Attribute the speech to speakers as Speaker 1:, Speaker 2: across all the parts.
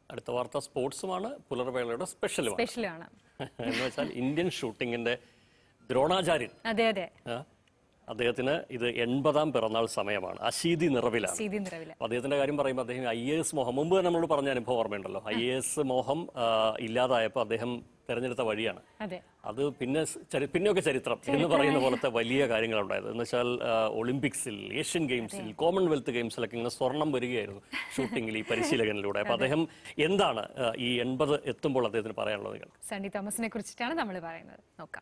Speaker 1: അടുത്ത വാർത്ത സ്പോർട്സുമാണ് പുലർവേളയുടെ സ്പെഷ്യലുമാണ്
Speaker 2: സ്പെഷ്യലാണ്
Speaker 1: എന്ന് വെച്ചാൽ ഇന്ത്യൻ ഷൂട്ടിങ്ങിന്റെ ദ്രോണാചാര്യൻ
Speaker 2: അതെ അതെ
Speaker 1: ആ, അദ്ദേഹത്തിന് ഇത് എൺപതാം പിറന്നാൾ സമയമാണ് അശീതി നിറവിലാണ്
Speaker 2: സീതി നിറവില്
Speaker 1: അപ്പൊ അദ്ദേഹത്തിന്റെ കാര്യം പറയുമ്പോൾ അദ്ദേഹം ഐ എ എസ് മോഹം മുമ്പ് തന്നെ നമ്മളോട് പറഞ്ഞ അനുഭവം ഓർമ്മയുണ്ടല്ലോ ഐ എ എസ് മോഹം ആ, ഇല്ലാതായപ്പോൾ അദ്ദേഹം തെരഞ്ഞെടുത്ത വഴിയാണ്
Speaker 2: അതെ
Speaker 1: അത് പിന്നെ സ് ചരി- പിന്നെയൊക്കെ ചരിത്രം എന്ന് പറയുന്ന പോലത്തെ വലിയ കാര്യങ്ങളുണ്ടായത് എന്ന് വെച്ചാൽ ആ, ഒളിമ്പിക്സിൽ ഏഷ്യൻ ഗെയിംസിൽ കോമൺവെൽത്ത് ഗെയിംസിലൊക്കെ ഇങ്ങനെ സ്വർണം വരികയായിരുന്നു ഷൂട്ടിങ്ങിൽ ഈ പരിശീലകനിലൂടെ അപ്പൊ അദ്ദേഹം എന്താണ് ആ, ഈ എൺപത് എത്തുമ്പോൾ അദ്ദേഹത്തിന് പറയാനുള്ളത് നിങ്ങൾ
Speaker 2: സണ്ണി തോമസിനെ കുറിച്ചിട്ടാണ് നമ്മൾ പറയുന്നത് നോക്കാം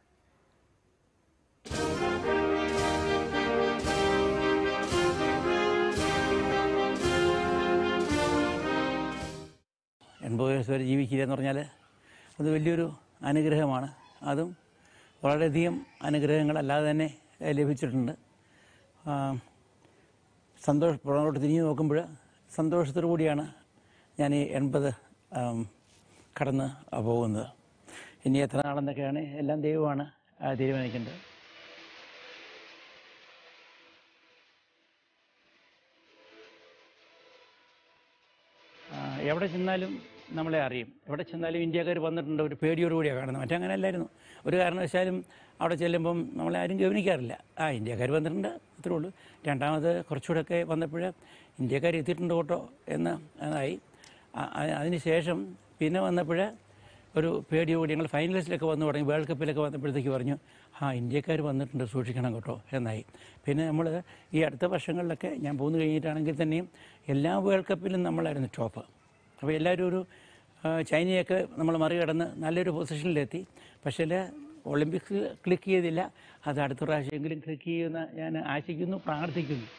Speaker 3: എൺപത് വയസ്സ് വരെ ജീവിക്കുക എന്ന് പറഞ്ഞാൽ അത് വലിയൊരു അനുഗ്രഹമാണ് അതും വളരെയധികം അനുഗ്രഹങ്ങൾ അല്ലാതെ തന്നെ ഏഹ്, ലഭിച്ചിട്ടുണ്ട് ആ, സന്തോഷ പുറകോട്ട് തിരിഞ്ഞു നോക്കുമ്പോൾ സന്തോഷത്തോടു കൂടിയാണ് ഞാൻ ഈ എൺപത് ആം, കടന്ന് പോകുന്നത് ഇനി എത്ര നാളെന്നൊക്കെയാണ് എല്ലാം ദൈവമാണ് ആ, തീരുമാനിക്കേണ്ടത് ആ, എവിടെ ചെന്നാലും നമ്മളെ അറിയും എവിടെ ചെന്നാലും ഇന്ത്യക്കാർ വന്നിട്ടുണ്ട് ഒരു പേടിയോടുകൂടിയാണ് കാണുന്നത് മറ്റങ്ങനെ അല്ലായിരുന്നു ഒരു കാരണവശാലും അവിടെ ചെല്ലുമ്പം നമ്മളെ ആരും ഗവനിക്കാറില്ല ആ ഇന്ത്യക്കാർ വന്നിട്ടുണ്ട് അത്രേ ഉള്ളൂ രണ്ടാമത് കുറച്ചുകൂടെയൊക്കെ വന്നപ്പോൾ ഇന്ത്യക്കാർ എത്തിയിട്ടുണ്ട് കേട്ടോ എന്ന് ആയി ആ- ആ- അതിന് ശേഷം പിന്നെ വന്നപ്പോൾ ഒരു പേടിയോടി ഞങ്ങൾ ഫൈനലിസ്റ്റിലൊക്കെ വന്നു തുടങ്ങി വേൾഡ് കപ്പിലൊക്കെ വന്നപ്പോഴത്തേക്ക് പറഞ്ഞു ആ ഇന്ത്യക്കാർ വന്നിട്ടുണ്ട് സൂക്ഷിക്കണം കേട്ടോ എന്നായി പിന്നെ നമ്മൾ ഈ അടുത്ത വർഷങ്ങളിലൊക്കെ ഞാൻ പോന്നു കഴിഞ്ഞിട്ടാണെങ്കിൽ തന്നെയും എല്ലാ വേൾഡ് കപ്പിലും നമ്മളായിരുന്നു ടോപ്പ് അപ്പോൾ എല്ലാവരും ഒരു ആ, ചൈനയൊക്കെ നമ്മൾ മറികടന്ന് നല്ലൊരു പൊസിഷനിലെത്തി പക്ഷേ ഒളിമ്പിക്സ് ക്ലിക്ക് ചെയ്തില്ല അത് അടുത്ത പ്രാവശ്യമെങ്കിലും ക്ലിക്ക് ചെയ്യുമെന്ന് ഞാൻ ആശിക്കുന്നു പ്രാർത്ഥിക്കുന്നു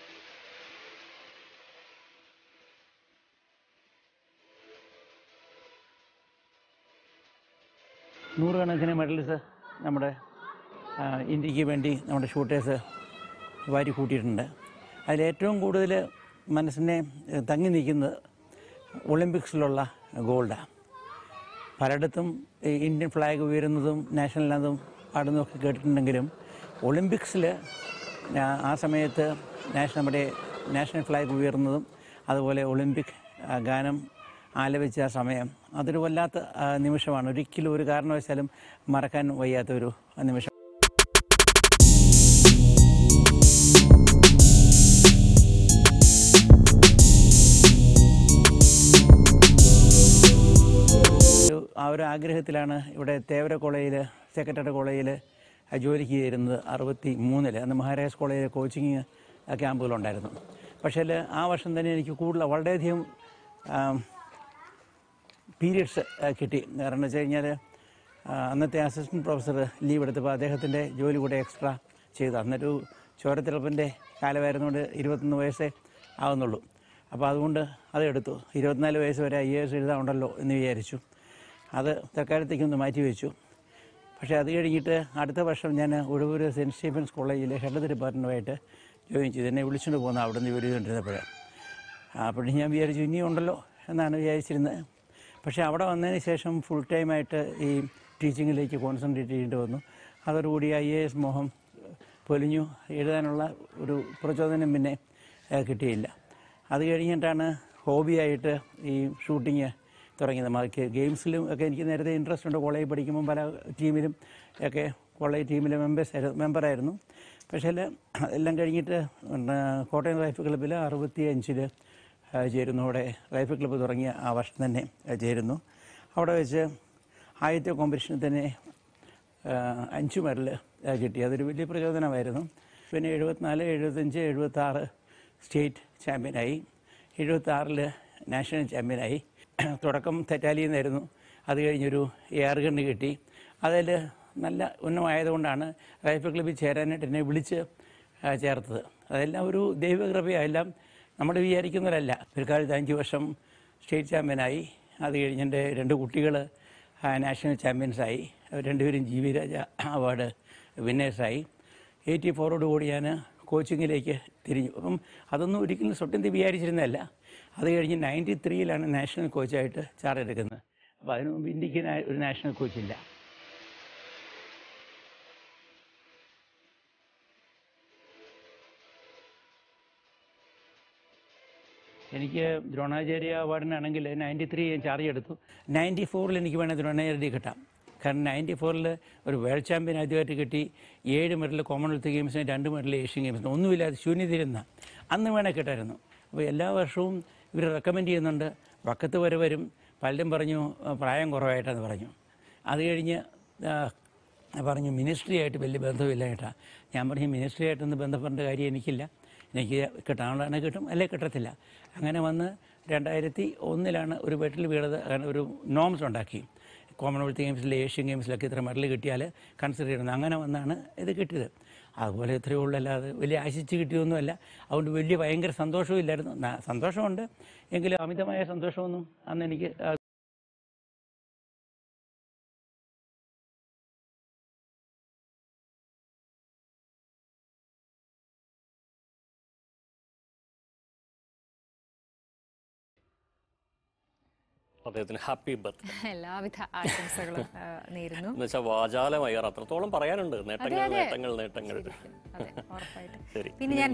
Speaker 3: നൂറുകണക്കിന് മെഡൽസ് നമ്മുടെ ആ, ഇന്ത്യക്ക് വേണ്ടി നമ്മുടെ ഷൂട്ടേഴ്സ് വാരി കൂട്ടിയിട്ടുണ്ട് അതിലേറ്റവും കൂടുതൽ മനസ്സിനെ ഏ, തങ്ങി നിൽക്കുന്നത് ഒളിമ്പിക്സിലുള്ള ഗോൾഡാണ് പലയിടത്തും ഈ ഇന്ത്യൻ ഫ്ലാഗ് ഉയരുന്നതും നാഷണൽ അതും പാടുന്നതൊക്കെ കേട്ടിട്ടുണ്ടെങ്കിലും ഒളിമ്പിക്സിൽ ആ സമയത്ത് നാഷണൽ നമ്മുടെ നാഷണൽ ഫ്ലാഗ് ഉയർന്നതും അതുപോലെ ഒളിമ്പിക് ആ, ഗാനം ആലപിച്ച ആ സമയം അതൊരു വല്ലാത്ത ആ, നിമിഷമാണ് ഒരിക്കലും ഒരു കാരണവശാലും മറക്കാൻ വയ്യാത്ത ഒരു നിമിഷം ഒരു ആ ഒരു ആഗ്രഹത്തിലാണ് ഇവിടെ തേവര കോളേജിൽ സെക്രട്ടറി കോളേജിൽ ജോലിക്ക് ചേരുന്നത് അറുപത്തി മൂന്നിൽ അന്ന് മഹാരാജാസ് കോളേജിലെ കോച്ചിങ് ക്യാമ്പുകളുണ്ടായിരുന്നു പക്ഷേ ആ വർഷം തന്നെ എനിക്ക് കൂടുതൽ വളരെയധികം പീരിയഡ്സ് കിട്ടി കാരണം എന്ന് വെച്ച് കഴിഞ്ഞാൽ അന്നത്തെ അസിസ്റ്റൻറ്റ് പ്രൊഫസർ ലീവ് എടുത്തപ്പോൾ അദ്ദേഹത്തിൻ്റെ ജോലി കൂടെ എക്സ്ട്രാ ചെയ്തു അന്നൊരു ചോരത്തിളപ്പിൻ്റെ കാലമായിരുന്നുകൊണ്ട് ഇരുപത്തൊന്ന് വയസ്സേ ആവുന്നുള്ളൂ അപ്പോൾ അതുകൊണ്ട് അത് എടുത്തു ഇരുപത്തിനാല് വയസ്സ് വരെ ഐ എ എസ് എഴുതാറുണ്ടല്ലോ എന്ന് വിചാരിച്ചു അത് തൽക്കാലത്തേക്കൊന്ന് മാറ്റി വെച്ചു പക്ഷേ അത് കഴിഞ്ഞിട്ട് അടുത്ത വർഷം ഞാൻ ഒടുവൂർ സെൻറ്റ് സ്റ്റീഫൻസ് കോളേജിലെ ഹെൽത്ത് ഡിപ്പാർട്ട്മെൻറ്റുമായിട്ട് ജോയിൻ ചെയ്തു എന്നെ വിളിച്ചുകൊണ്ട് പോകുന്ന അവിടെ നിന്ന് ജോലി ചെയ്തുകൊണ്ടിരുന്നപ്പോഴേ അപ്പോൾ ഞാൻ വിചാരിച്ചു ഇനിയും ഉണ്ടല്ലോ എന്നാണ് വിചാരിച്ചിരുന്നത് പക്ഷേ അവിടെ വന്നതിന് ശേഷം ഫുൾ ടൈമായിട്ട് ഈ ടീച്ചിങ്ങിലേക്ക് കോൺസെൻട്രേറ്റ് ചെയ്യേണ്ടി വന്നു അതോടുകൂടി ഐ എ എസ് മോഹം പൊലിഞ്ഞു എഴുതാനുള്ള ഒരു പ്രചോദനം പിന്നെ ഏഹ്, കിട്ടിയില്ല അത് കഴിഞ്ഞിട്ടാണ് ഹോബിയായിട്ട് ഈ ഷൂട്ടിങ് തുടങ്ങിയത് മാർക്ക് ഗെയിംസിലും ഒക്കെ എനിക്ക് നേരത്തെ ഇൻട്രസ്റ്റ് ഉണ്ട് കോളേജിൽ പഠിക്കുമ്പോൾ പല ടീമിലും ഒക്കെ കോളേജ് ടീമിലെ മെമ്പേഴ്സ് മെമ്പറായിരുന്നു പക്ഷേ എല്ലാം കഴിഞ്ഞിട്ട് പിന്നെ കോട്ടയം റൈഫിൾ ക്ലബ്ബിൽ അറുപത്തി അഞ്ചിൽ ചേരുന്നു അവിടെ റൈഫിൾ ക്ലബ്ബ് തുടങ്ങിയ ആ വർഷം തന്നെ ആ, ചേരുന്നു അവിടെ വെച്ച് ആദ്യത്തെ കോമ്പറ്റീഷനിൽ തന്നെ ആ, അഞ്ച് മെഡൽ കിട്ടി അതൊരു വലിയ പ്രചോദനമായിരുന്നു പിന്നെ എഴുപത്തിനാല് എഴുപത്തഞ്ച് എഴുപത്താറ് സ്റ്റേറ്റ് ചാമ്പ്യനായി എഴുപത്താറിൽ നാഷണൽ ചാമ്പ്യനായി തുടക്കം തെറ്റാലിയിൽ നിന്നായിരുന്നു അത് കഴിഞ്ഞൊരു എയർ ഗണ്ണ് കിട്ടി അതിൽ നല്ല ഉന്നമായതുകൊണ്ടാണ് റൈഫിൾ ക്ലബ്ബിൽ ചേരാനായിട്ട് എന്നെ വിളിച്ച് ആ, ചേർത്തത് അതെല്ലാം ഒരു ദൈവകൃപയെല്ലാം നമ്മൾ വിചാരിക്കുന്നവരല്ല ഒരു കാലത്ത് അഞ്ച് വർഷം സ്റ്റേറ്റ് ചാമ്പ്യനായി അത് കഴിഞ്ഞ് എൻ്റെ രണ്ട് കുട്ടികൾ നാഷണൽ ചാമ്പ്യൻസായി അവർ രണ്ടുപേരും ജി വി രാജ അവാർഡ് വിന്നേഴ്സായി എയ്റ്റി ഫോറോട് കൂടി ഞാൻ കോച്ചിങ്ങിലേക്ക് തിരിഞ്ഞു അപ്പം അതൊന്നും ഒരിക്കലും സ്വട്ടം വിചാരിച്ചിരുന്നതല്ല അത് കഴിഞ്ഞ് നയൻറ്റി ത്രീയിലാണ് നാഷണൽ കോച്ചായിട്ട് ചാർജ് എടുക്കുന്നത് അപ്പോൾ അതിനു മുമ്പ് ഇന്ത്യക്ക് നാ- ഒരു നാഷണൽ കോച്ചില്ല എനിക്ക് ദ്രോണാചാര്യ അവാർഡിനാണെങ്കിൽ നയൻറ്റി ത്രീ ഞാൻ ചാർജ് എടുത്തു നയൻറ്റി ഫോറിൽ എനിക്ക് വേണേൽ ദ്രോണാചാര്യ കിട്ടാം കാരണം നയൻറ്റി ഫോറിൽ ഒരു വേൾഡ് ചാമ്പ്യൻ ആദ്യമായിട്ട് കിട്ടി ഏഴ് മെഡൽ കോമൺവെൽത്ത് ഗെയിംസിന് രണ്ട് മെഡൽ ഏഷ്യൻ ഗെയിംസിന് ഒന്നുമില്ലാതെ ശൂന്യതയിരുന്ന അന്ന് വേണേൽ കിട്ടായിരുന്നു അപ്പോൾ എല്ലാ വർഷവും ഇവർ റെക്കമെൻഡ് ചെയ്യുന്നുണ്ട് വക്കത്ത് വരെ വരും പലരും പറഞ്ഞു "ആ, പ്രായം കുറവായിട്ടെന്ന് പറഞ്ഞു അത് കഴിഞ്ഞ് ആ, പറഞ്ഞു മിനിസ്ട്രി ആയിട്ട് വലിയ ബന്ധമില്ല കേട്ടാ ഞാൻ പറഞ്ഞു മിനിസ്ട്രി ആയിട്ടൊന്നും ബന്ധപ്പെടേണ്ട കാര്യം എനിക്കില്ല എനിക്ക് കിട്ടാനുള്ളതാണ് കിട്ടും അല്ലെ കിട്ടത്തില്ല അങ്ങനെ വന്ന് രണ്ടായിരത്തി ഒന്നിലാണ് ഒരു വെട്ടിൽ വീണത് അങ്ങനെ ഒരു നോംസ് ഉണ്ടാക്കി കോമൺവെൽത്ത് ഗെയിംസിൽ ഏഷ്യൻ ഗെയിംസിലൊക്കെ ഇത്ര മെഡൽ കിട്ടിയാൽ കൺസിഡർ ചെയ്യുന്നത് അങ്ങനെ വന്നാണ് ഇത് കിട്ടിയത് അതുപോലെ എത്രയേ ഉള്ളൂ അല്ലാതെ വലിയ ആശിച്ച് കിട്ടിയൊന്നുമല്ല അതുകൊണ്ട് വലിയ ഭയങ്കര സന്തോഷവും ഇല്ലായിരുന്നു ന- സന്തോഷമുണ്ട് എങ്കിലും അമിതമായ സന്തോഷമൊന്നും അന്ന് എനിക്ക് ആ,
Speaker 1: അദ്ദേഹത്തിന് ഹാപ്പി ബർത്ത്
Speaker 2: എല്ലാവിധ ആശംസകളും ആ, നേരുന്നു
Speaker 1: എന്ന് വെച്ചാൽ വാചാലമായി അത്രത്തോളം പറയാനുണ്ട് നേട്ടങ്ങൾ നേട്ടങ്ങൾ നേട്ടങ്ങൾ
Speaker 2: അതെ ഉറപ്പായിട്ടും
Speaker 1: ശരി
Speaker 2: പിന്നെ ഞാൻ